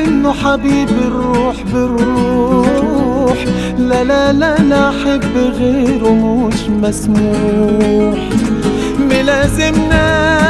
منه حبيب الروح بالروح لا لا لا لا حب غيره مش مسموح ملازمنا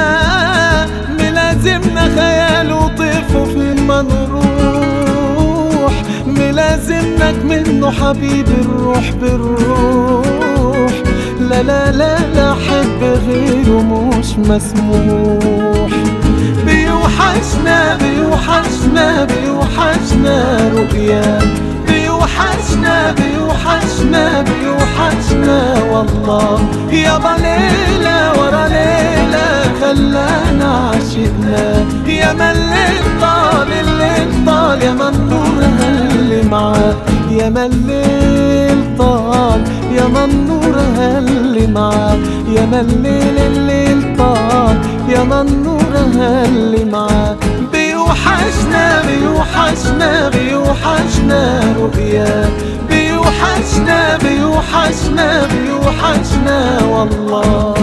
ملازمنا خيال وطيفه في ما نروح ملازمك منه حبيب الروح بالروح لا لا لا لا حب غيره مش مسموح بيوحشنا بيوحشنا بيوحشنا رؤيا بيوحشنا بيوحشنا بيوحشنا والله يابا ليلة ورا ليلة خلانا عشقنا يا ما الليل طال الليل طال يا ما النور هل معاه يا ما الليل طال يا ما النور هل معاه يا ما الليل الليل طال يا ما النور هل معاه بيوحشنا بيوحشنا بيوحشنا رؤيا بيوحشنا بيوحشنا بيوحشنا والله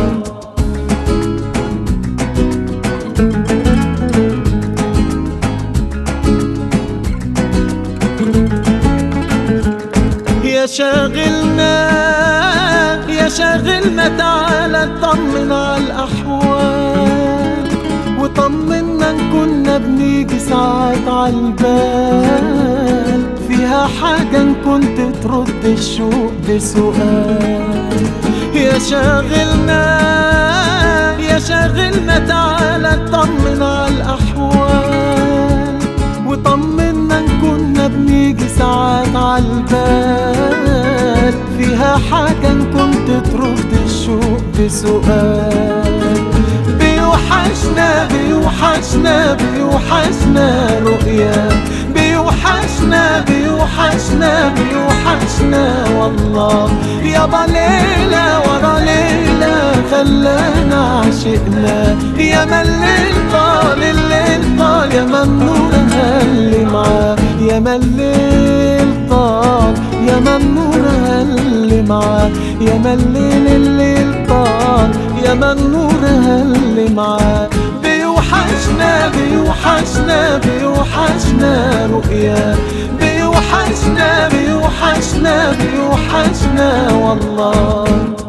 يا شاغلنا يا شاغلنا تعالى اطمن على الأحوال وطمنا إن كنا بنيجي ساعات عالبال فيها حاجة إن كنت ترد الشوق بسؤال يا شاغلنا يا شاغلنا تعالى اطمن على الأحوال وطمنا إن كنا بنيجي ساعات عالبال فيها حاجة إن كنت ترد الشوق بسؤال بيوحشنا بيوحشنا بيوحشنا رؤيا بيوحشنا بيوحشنا بيوحشنا والله يابا ليلة ورا ليلة خلانا عشقنا يا ما الليل طال الليل طال يا ما النور هل معاه يا ما الليل طال يا ما النور هل معاه يا ما الليل الليل طال يا ما النور هل معاه بيوحشنا بيوحشنا بيوحشنا رؤيا بيوحشنا بيوحشنا بيوحشنا والله